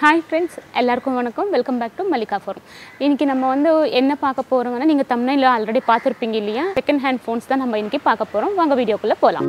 hi friends எல்லாருக்கும் வணக்கம் welcome back to Mallika forum இன்றைக்கி நம்ம வந்து என்ன பார்க்க போகிறோங்கன்னா நீங்கள் தமிழில் ஆல்ரெடி பார்த்துருப்பீங்க இல்லையா செகண்ட் ஹேண்ட் ஃபோன்ஸ் தான் நம்ம இன்றைக்கி பார்க்க போகிறோம் வாங்க வீடியோக்குள்ளே போகலாம்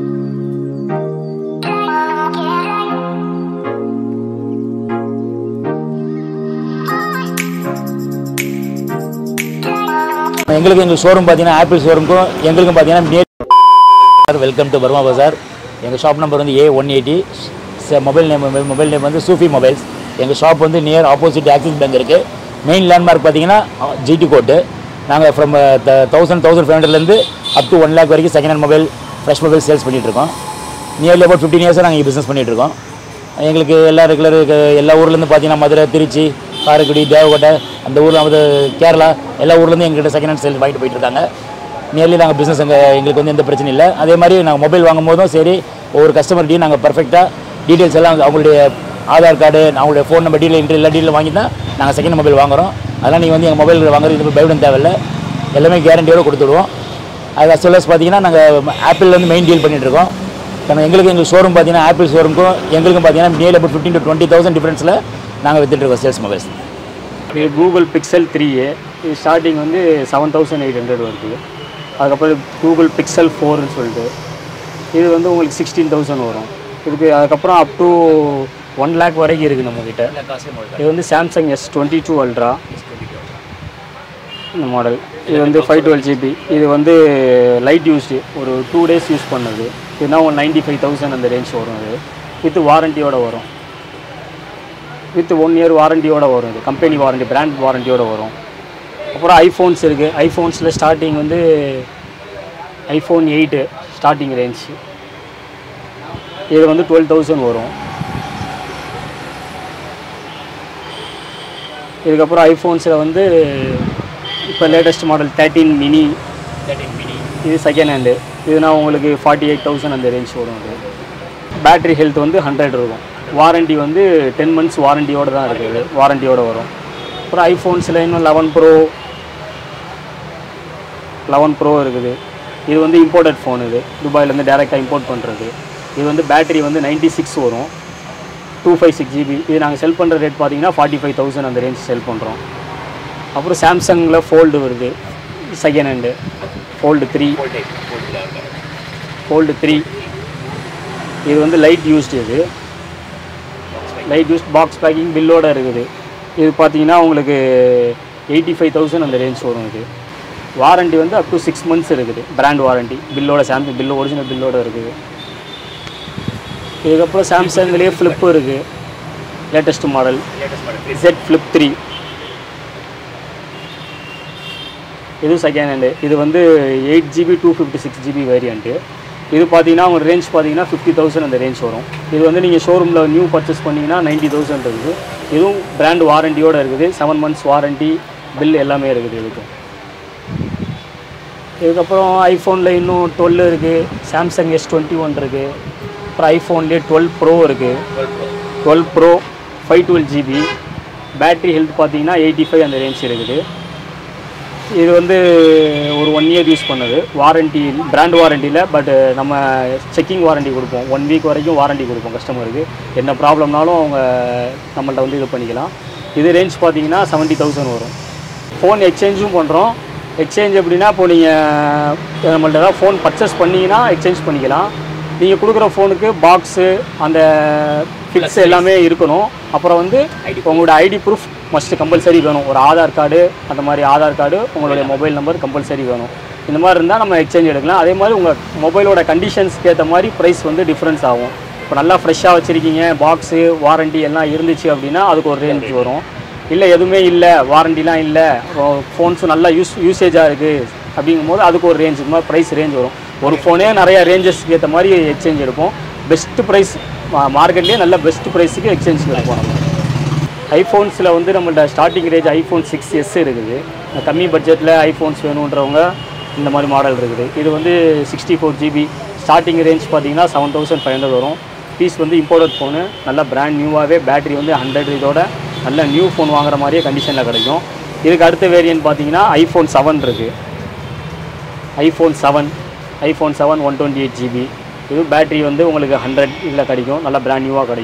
எங்களுக்கு எங்கள் ஷோரூம் பார்த்தீங்கன்னா ஆப்பிள் ஷோரூமுக்கும் எங்களுக்கும் பார்த்தீங்கன்னா near welcome to Burma Bazaar எங்கள் ஷாப் நம்பர் வந்து A one eighty mobile name mobile name வந்து சூஃபி மொபைல்ஸ் எங்கள் ஷாப் வந்து நியர் ஆப்போசிட் ஆக்சிஸ் பேங்க் இருக்குது மெயின் லேண்ட்மார்க் பார்த்தீங்கன்னா ஜிடி கோட்டு நாங்கள் ஃப்ரம் தௌசண்ட் தௌசண்ட் ஃபைவ் ஹண்ட்ரட்லேருந்து அப் டு ஒன் லேக் வரைக்கும் second hand mobile fresh mobile sales பண்ணிகிட்ருக்கோம் நியர்லி அபவுட் ஃபிஃப்டீன் இயர்ஸாக நாங்கள் பிஸ்னஸ் பண்ணிகிட்ருக்கோம் எங்களுக்கு எல்லா ரெகுலர் எல்லா ஊர்லேருந்து பார்த்தீங்கன்னா மதுரை திருச்சி காரைக்குடி தேவக்கோட்டை அந்த ஊரில் வந்து கேரளா எல்லா ஊர்லேருந்து எங்கள்கிட்ட செகண்ட் ஹேண்ட் சேல் வாங்கிட்டு போயிட்டு இருக்காங்க நியர்லி நாங்கள் பிஸ்னஸ் அங்கே எங்களுக்கு வந்து எந்த பிரச்சனையும் இல்லை அதே மாதிரி நாங்கள் மொபைல் வாங்கும் போதும் சரி ஒவ்வொரு கஸ்டமர்கிட்டையும் நாங்கள் பர்ஃபெக்டாக டீட்டெயில்ஸ் எல்லாம் அவங்களுடைய ஆதார் கார்டு அவங்களுடைய ஃபோன் நம்பர் டீட்டெயில் இன்ட்ரி எல்லா டீட்டெயில் வாங்கி தான் நாங்கள் செகண்ட் மொபைல் வாங்குறோம் அதெல்லாம் நீங்கள் வந்து எங்கள் மொபைல் வாங்குறது இது பயப்பட தேவையில்லை எல்லாமே கேரண்டியோடு கொடுத்துடுவோம் அது அஸ் வெல் பார்த்தீங்கன்னா நாங்கள் ஆப்பிள் வந்து மெயின் டீல் பண்ணிட்டு இருக்கோம் நம்ம எங்களுக்கு எங்கள் ஷோரூம் பார்த்தீங்கன்னா ஆப்பிள் ஷோரூமுக்கும் எங்களுக்கும் பார்த்தீங்கன்னா near about fifteen to twenty thousand டிஃபரன்ஸில் நாங்கள் வித்துட்டு இருக்கோம் சேல்ஸ் மொபைல்ஸ் இது கூகுள் பிக்சல் த்ரீ ஏ இது ஸ்டார்டிங் வந்து செவன் தௌசண்ட் எயிட் ஹண்ட்ரட் வருது அதுக்கப்புறம் கூகுள் பிக்சல் ஃபோர்னு சொல்லிட்டு இது வந்து உங்களுக்கு சிக்ஸ்டீன் தௌசண்ட் வரும் இதுக்கு அதுக்கப்புறம் அப் டு ஒன் லேக் வரைக்கும் இருக்குது நம்மக்கிட்ட இது வந்து Samsung S twenty two ultra இந்த மாடல் இது வந்து ஃபைவ் டுவெல் ஜிபி இது வந்து லைட் யூஸ்டு ஒரு டூ டேஸ் யூஸ் பண்ணது இதுனா ஒரு நைன்டி ஃபைவ் தௌசண்ட் அந்த ரேஞ்ச் வரும் இது வித் வாரண்டியோட வரும் வித் ஒன் இயர் வாரண்டியோட வரும் இது கம்பெனி வாரண்டி பிராண்ட் வாரண்டியோட வரும் அப்புறம் ஐஃபோன்ஸ் இருக்குது ஐஃபோன்ஸில் ஸ்டார்டிங் வந்து ஐஃபோன் எயிட்டு ஸ்டார்டிங் ரேஞ்ச் இது வந்து டுவெல் தௌசண்ட் வரும் இதுக்கப்புறம் ஐஃபோன்ஸில் வந்து இப்போ latest model thirteen mini thirteen mini இது செகண்ட் ஹேண்டு இதுனா உங்களுக்கு ஃபார்ட்டி எயிட் தௌசண்ட் அந்த ரேஞ்ச் வரும் அது பேட்ரி ஹெல்த் வந்து ஹண்ட்ரட் இருக்கும் வாரண்டி வந்து டென் மந்த்ஸ் வாரண்டியோடு தான் இருக்குது வாரண்டியோடு வரும் அப்புறம் ஐஃபோன்ஸில் இன்னும் லெவன் ப்ரோ லெவன் ப்ரோ இருக்குது இது வந்து இம்போர்ட்டட் ஃபோன் இது துபாயிலேருந்து டேரெக்டாக இம்போர்ட் பண்ணுறது இது வந்து பேட்டரி வந்து நைன்ட்டி சிக்ஸ் வரும் டூ ஃபைவ் சிக்ஸ் ஜிபி இது நாங்கள் செல் பண்ணுற ரேட் பார்த்தீங்கன்னா ஃபார்ட்டி ஃபைவ் தௌசண்ட் அந்த ரேஞ்ச் செல் பண்ணுறோம் அப்புறம் சாம்சங்கில் ஃபோல்டு வருது second hand fold three fold three இது வந்து லைட் யூஸ்டு இது லைட் யூஸ் பாக்ஸ் பேக்கிங் பில்லோட இருக்குது இது பார்த்தீங்கன்னா உங்களுக்கு எயிட்டி ஃபைவ் தௌசண்ட் அந்த ரேஞ்ச் வரும் இது வாரண்டி வந்து அப் டு சிக்ஸ் மந்த்ஸ் இருக்குது பிராண்ட் வாரண்டி பில்லோட சாம்சங் பில்லு ஒரிஜினல் பில்லோட இருக்குது இதுக்கப்புறம் சாம்சங்லேயே ஃப்ளிப்பு இருக்குது latest model Z flip three இது செகண்ட் ஹேண்டு இது வந்து eight GB two fifty six GB variant இது பார்த்தீங்கன்னா உங்கள் ரேஞ்ச் பார்த்தீங்கன்னா ஃபிஃப்டி தௌசண்ட் அந்த ரேஞ்ச் வரும் இது வந்து நீங்கள் ஷோரூமில் நியூ பர்ச்சேஸ் பண்ணிங்கன்னா நைன்ட்டி தௌசண்ட் இருக்குது இதுவும் பிராண்ட் வாரண்டியோடு இருக்குது செவன் மந்த்ஸ் வாரண்டி பில் எல்லாமே இருக்குது இதுக்கு இதுக்கப்புறம் ஐஃபோனில் இன்னும் டுவெல் இருக்குது சாம்சங் எஸ் டுவெண்ட்டி ஒன் இருக்குது அப்புறம் ஐஃபோன்லேயே டுவெல் ப்ரோ இருக்குது twelve pro five twelve GB battery health பார்த்தீங்கன்னா எயிட்டி ஃபைவ் அந்த ரேஞ்ச் இருக்குது இது வந்து ஒரு ஒன் இயர் யூஸ் பண்ணது வாரண்டி பிராண்ட் வாரண்டியில் பட் நம்ம செக்கிங் வாரண்டி கொடுப்போம் ஒன் வீக் வரைக்கும் வாரண்டி கொடுப்போம் கஸ்டமருக்கு என்ன ப்ராப்ளம்னாலும் அவங்க நம்மள்ட்ட வந்து இது பண்ணிக்கலாம் இது ரேஞ்ச் பார்த்தீங்கன்னா செவன்ட்டி தௌசண்ட் வரும் ஃபோன் எக்ஸ்சேஞ்சும் பண்ணுறோம் எக்ஸ்சேஞ்ச் எப்படின்னா இப்போ நீங்கள் நம்மள்ட்ட ஏதாவது ஃபோன் பர்ச்சேஸ் பண்ணிங்கன்னா எக்ஸ்சேஞ்ச் பண்ணிக்கலாம் நீங்கள் கொடுக்குற ஃபோனுக்கு பாக்ஸு அந்த ஃபிக்ஸ் எல்லாமே இருக்கணும் அப்புறம் வந்து உங்களோட ஐடி ப்ரூஃப் மஸ்ட்டு கம்பல்சரி வேணும் ஒரு ஆதார் கார்டு அந்த மாதிரி ஆதார் கார்டு உங்களுடைய மொபைல் நம்பர் கம்பல்சரி வேணும் இந்த மாதிரி இருந்தால் நம்ம எக்ஸ்சேஞ்ச் எடுக்கலாம் அதே மாதிரி உங்கள் மொபைலோட கண்டிஷன்ஸ்க்கு ஏற்ற மாதிரி ப்ரைஸ் வந்து டிஃப்ரென்ஸ் ஆகும் இப்போ நல்லா ஃப்ரெஷ்ஷாக வச்சுருக்கீங்க பாக்ஸு வாரண்டி எல்லாம் இருந்துச்சு அப்படின்னா அதுக்கு ஒரு ரேஞ்ச் வரும் இல்லை எதுவுமே இல்லை வாரண்டிலாம் இல்லை ஃபோன்ஸும் நல்லா யூஸ் யூசேஜாக இருக்குது அப்படிங்கும்போது அதுக்கு ஒரு ரேஞ்ச் மாதிரி ப்ரைஸ் ரேஞ்ச் வரும் ஒரு ஃபோனே நிறைய ரேஞ்சஸ்க்கு ஏற்ற மாதிரி எக்ஸ்சேஞ்ச் எடுப்போம் பெஸ்ட் ப்ரைஸ் மார்க்கெட்லேயே நல்ல பெஸ்ட் ப்ரைஸுக்கு எக்ஸ்சேஞ்ச் எடுப்போம் நம்ம ஐஃபோன்ஸில் வந்து நம்மள்ட்ட starting range iPhone six S இருக்குது கம்மி பட்ஜெட்டில் ஐஃபோன்ஸ் வேணுன்றவங்க இந்த மாதிரி மாடல் இருக்குது இது வந்து sixty four GB starting range பார்த்தீங்கன்னா செவன் தௌசண்ட் ஃபைவ் ஹண்ட்ரட் வரும் பீஸ் வந்து இம்போர்ட்டட் ஃபோனு நல்லா பிராண்ட் நியூவாகவே பேட்டரி வந்து ஹண்ட்ரட் இதோட நல்ல நியூ ஃபோன் வாங்குற மாதிரியே கண்டிஷனில் கிடைக்கும் இதுக்கு அடுத்த வேரியன்ட் பார்த்தீங்கன்னா ஐஃபோன் செவன் இருக்குது iPhone seven iPhone seven one twenty eight GB இது பேட்டரி வந்து உங்களுக்கு ஹண்ட்ரட் இதில் கிடைக்கும் நல்லா பிராண்ட் நியூவாக கிடைக்கும்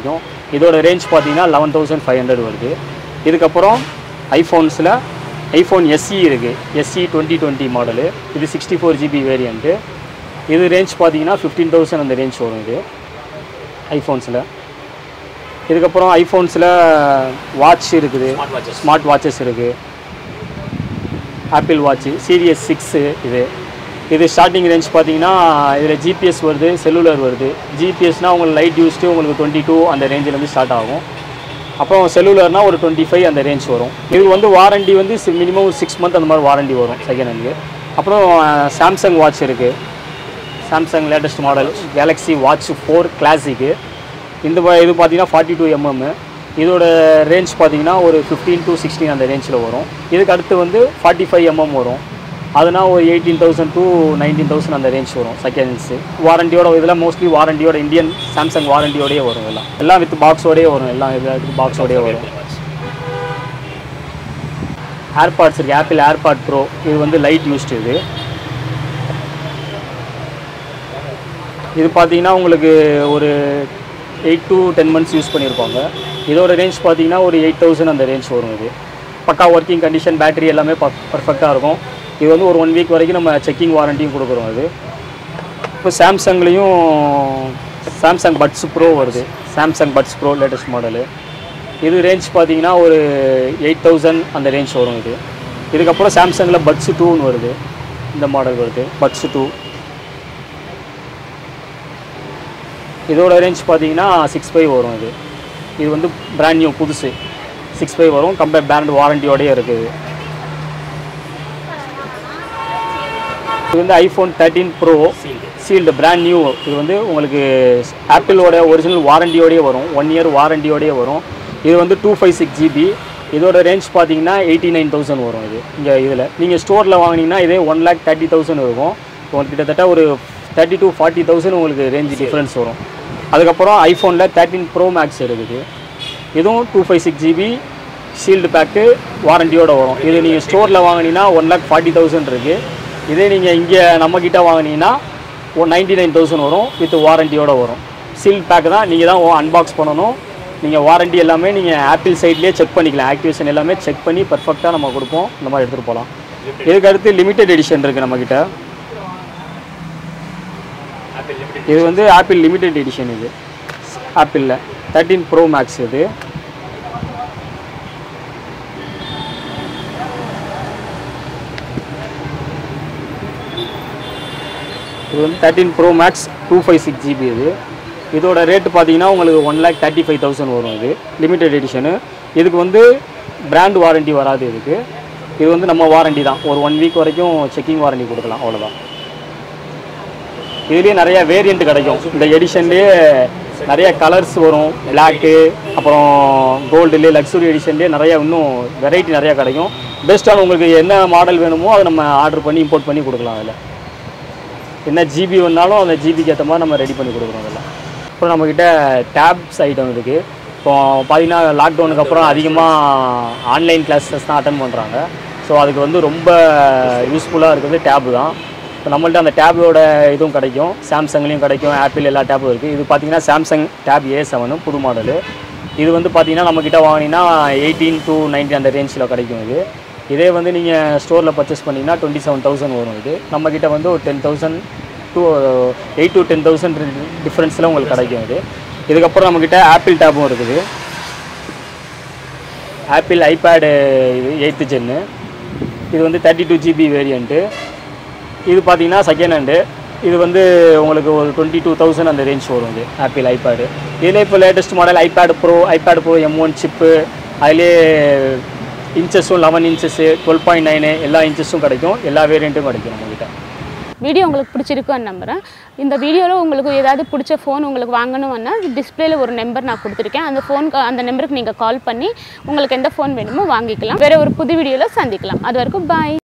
இதோட ரேஞ்ச் பார்த்தீங்கன்னா லெவன் தௌசண்ட் ஃபைவ் ஹண்ட்ரட் வருது இதுக்கப்புறம் ஐஃபோன்ஸில் ஐஃபோன் எஸ்இ இருக்குது எஸ்இ டுவெண்ட்டி டுவெண்ட்டி மாடலு இது சிக்ஸ்டி ஃபோர் ஜிபி வேரியண்ட்டு இது ரேஞ்ச் பார்த்தீங்கன்னா ஃபிஃப்டீன் தௌசண்ட் அந்த ரேஞ்ச் வரும் இது ஐஃபோன்ஸில் இதுக்கப்புறம் ஐஃபோன்ஸில் வாட்ச் இருக்குது ஸ்மார்ட் வாட்சஸ் ஸ்மார்ட் வாட்சஸ் இருக்குது ஆப்பிள் வாட்ச் சீரியஸ் சிக்ஸு இது இது ஸ்டார்டிங் ரேஞ்ச் பார்த்தீங்கன்னா இதில் ஜிபிஎஸ் வருது செல்லுலர் வருது ஜிபிஎஸ்னால் உங்களுக்கு லைட் யூஸ்ட்டு உங்களுக்கு டுவெண்ட்டி டூ அந்த ரேஞ்சிலேருந்து ஸ்டார்ட் ஆகும் அப்புறம் செல்லுலர்னால் ஒரு டுவெண்ட்டி ஃபைவ் அந்த ரேஞ்ச் வரும் இது வந்து வாரண்டி வந்து மினிமம் சிக்ஸ் மந்த் அந்த மாதிரி வாரண்டி வரும் செகண்ட் ஹேண்டுக்கு அப்புறம் சாம்சங் வாட்ச் இருக்குது Samsung latest model Galaxy watch four classic இந்த வ- இது பார்த்தீங்கன்னா ஃபார்ட்டி டூ எம்எம் இதோட ரேஞ்ச் பார்த்தீங்கன்னா ஒரு ஃபிஃப்டீன் to சிக்ஸ்டீன் அந்த ரேஞ்சில் வரும் இதுக்கு அடுத்து வந்து ஃபார்ட்டி ஃபைவ் எம்எம் வரும் அதுனா ஒரு eighteen thousand to nineteen thousand அந்த ரேஞ்ச் வரும் செகண்ட்ஸு வாரண்டியோட இதெல்லாம் மோஸ்ட்லி வாரண்டியோட இந்தியன் சாம்சங் வாரண்டியோடயே வரும் எல்லாம் எல்லாம் வித் பாக்ஸோடயே வரும் எல்லாம் இது பாக்ஸோடயே வரும் ஏர்பாட்ஸ் இருக்குது ஆப்பிள் ஏர்பாட் ப்ரோ இது வந்து லைட் யூஸ்டு இது இது பார்த்தீங்கன்னா உங்களுக்கு ஒரு eight to ten months use பண்ணியிருப்பாங்க இதோட ரேஞ்ச் பார்த்தீங்கன்னா ஒரு எயிட் தௌசண்ட் அந்த ரேஞ்ச் வரும் இது பக்கா ஒர்க்கிங் கண்டிஷன் பேட்டரி எல்லாமே பர்ஃபெக்டாக இருக்கும் இது வந்து ஒரு ஒன் வீக் வரைக்கும் நம்ம செக்கிங் வாரண்டியும் கொடுக்குறோம் அது இப்போ சாம்சங்லேயும் சாம்சங் பட்ஸ் ப்ரோ வருது Samsung buds pro latest model இது ரேஞ்ச் பார்த்தீங்கன்னா ஒரு எயிட் தௌசண்ட் அந்த ரேஞ்ச் வரும் இது இதுக்கப்புறம் சாம்சங்கில் பட்ஸ் டூன்னு வருது இந்த மாடல் வருது பட்ஸ் டூ இதோட ரேஞ்ச் பார்த்தீங்கன்னா சிக்ஸ் ஃபைவ் வரும் இது இது வந்து பிராண்ட் நியூ புதுசு சிக்ஸ் ஃபைவ் வரும் கம்பேர் பிராண்ட் வாரண்டியோடயே இருக்குது இது வந்து iPhone thirteen pro sealed brand new இது வந்து உங்களுக்கு ஆப்பிளோட ஒரிஜினல் வாரண்டியோடயே வரும் ஒன் இயர் வாரண்டியோடயே வரும் இது வந்து டூ ஃபைவ் சிக்ஸ் ஜிபி இதோட ரேஞ்ச் பார்த்தீங்கன்னா எயிட்டி நைன் தௌசண்ட் வரும் இது இங்கே இதில் நீங்கள் ஸ்டோரில் வாங்குனீங்கன்னா இதே ஒன் லேக் தேர்ட்டி தௌசண்ட் இருக்கும் உங்களுக்கு கிட்டத்தட்ட ஒரு தேர்ட்டி டு ஃபார்ட்டி தௌசண்ட் உங்களுக்கு ரேஞ்ச் டிஃப்ரென்ஸ் வரும் அதுக்கப்புறம் ஐஃபோனில் தேர்ட்டின் ப்ரோ மேக்ஸ் இருக்குது இதுவும் two five six GB sealed pack வாரண்டியோட வரும் இது நீங்கள் ஸ்டோரில் வாங்குனீங்கன்னா ஒன் லேக் ஃபார்ட்டி தௌசண்ட் இருக்குது இதே நீங்கள் இங்கே நம்மக்கிட்ட வாங்குனீங்கன்னா ஒன் நைன்ட்டி நைன் தௌசண்ட் வரும் வித் வாரண்டியோட வரும் சீல் பேக் தான் நீங்கள் தான் அன்பாக்ஸ் பண்ணணும் நீங்கள் வாரண்டி எல்லாமே நீங்கள் ஆப்பிள் சைட்லேயே செக் பண்ணிக்கலாம் ஆக்டிவேஷன் எல்லாமே செக் பண்ணி பர்ஃபெக்டாக நம்ம கொடுப்போம் இந்த மாதிரி எடுத்துகிட்டு போகலாம் இதுக்கு அடுத்து லிமிடெட் எடிஷன் இருக்குது நம்மக்கிட்ட இது வந்து ஆப்பிள் லிமிடெட் எடிஷன் இது ஆப்பிளில் தேர்ட்டீன் ப்ரோ மேக்ஸ் இது இது வந்து thirteen pro max two five six GB இது இதோட ரேட்டு பார்த்தீங்கன்னா உங்களுக்கு one lakh thirty five thousand வரும் இது லிமிடெட் எடிஷனு இதுக்கு வந்து பிராண்ட் வாரண்டி வராது இதுக்கு இது வந்து நம்ம வாரண்டி தான் ஒரு ஒன் வீக் வரைக்கும் செக்கிங் வாரண்டி கொடுக்கலாம் அவ்வளோதான் இதுலேயே நிறைய வேரியண்ட் கிடைக்கும் இந்த எடிஷன்லேயே நிறைய கலர்ஸ் வரும் பிளாக்கு அப்புறம் கோல்டுலேயே லக்ஸுரி எடிஷன்லேயே நிறைய இன்னும் வெரைட்டி நிறையா கிடைக்கும் பெஸ்ட்டான உங்களுக்கு என்ன மாடல் வேணுமோ அதை நம்ம ஆர்டர் பண்ணி இம்போர்ட் பண்ணி கொடுக்கலாம் அதில் என்ன ஜிபி வேணாலும் அந்த ஜிபிக்கு ஏற்ற மாதிரி நம்ம ரெடி பண்ணி கொடுக்குறோம் அதில் அப்புறம் நம்மக்கிட்ட டேப்ஸ் ஐட்டம் இருக்குது இப்போ பார்த்தீங்கன்னா லாக்டவுனுக்கு அப்புறம் அதிகமாக ஆன்லைன் கிளாஸஸ் தான் அட்டன் பண்ணுறாங்க ஸோ அதுக்கு வந்து ரொம்ப யூஸ்ஃபுல்லாக இருக்கிறது டேப் தான் இப்போ நம்மள்ட்ட அந்த டேபோட இதுவும் கிடைக்கும் சாம்சங்லேயும் கிடைக்கும் ஆப்பிள் எல்லா டேப்பும் இருக்குது இது பார்த்தீங்கன்னா சாம்சங் டேப் ஏ செவனு புது மாடலு இது வந்து பார்த்தீங்கன்னா நம்மக்கிட்ட வாங்கினீங்கன்னா எயிட்டீன் to 90 அந்த ரேஞ்சில் கிடைக்கும் இது இதே வந்து நீங்கள் ஸ்டோரில் பர்ச்சேஸ் பண்ணிங்கன்னா டுவெண்ட்டி செவன் தௌசண்ட் வரும் இது நம்மக்கிட்ட வந்து ஒரு ten thousand two eight to ten thousand டிஃப்ரென்ஸில் உங்களுக்கு கிடைக்கும் இது இதுக்கப்புறம் நம்மக்கிட்ட ஆப்பிள் டேப்பும் இருக்குது ஆப்பிள் ஐபேடு இது எயித்து ஜென்னு இது வந்து தேர்ட்டி டூ ஜிபி வேரியண்ட்டு இது பார்த்தீங்கன்னா செகண்ட் ஹேண்டு இது வந்து உங்களுக்கு ஒரு டுவெண்ட்டி டூ தௌசண்ட் அந்த ரேஞ்ச் வரும் இது ஆப்பிள் ஐபேடு இதில் இப்போ latest model iPad pro iPad pro M one chip அதிலே இன்ச்சஸும் eleven inches twelve point nine எல்லா இன்ச்சஸும் கிடைக்கும் எல்லா வேரியண்ட்டும் கிடைக்கும் நம்மகிட்ட வீடியோ உங்களுக்கு பிடிச்சிருக்குன்னு நம்புகிறேன் இந்த வீடியோவில் உங்களுக்கு ஏதாவது பிடிச்ச ஃபோன் உங்களுக்கு வாங்கணும்னா டிஸ்பிளேல ஒரு நம்பர் நான் கொடுத்துருக்கேன் அந்த ஃபோன் அந்த நம்பருக்கு நீங்கள் கால் பண்ணி உங்களுக்கு எந்த ஃபோன் வேணுமோ வாங்கிக்கலாம் வேறு ஒரு புது வீடியோவில் சந்திக்கலாம் அது வரைக்கும் பாய்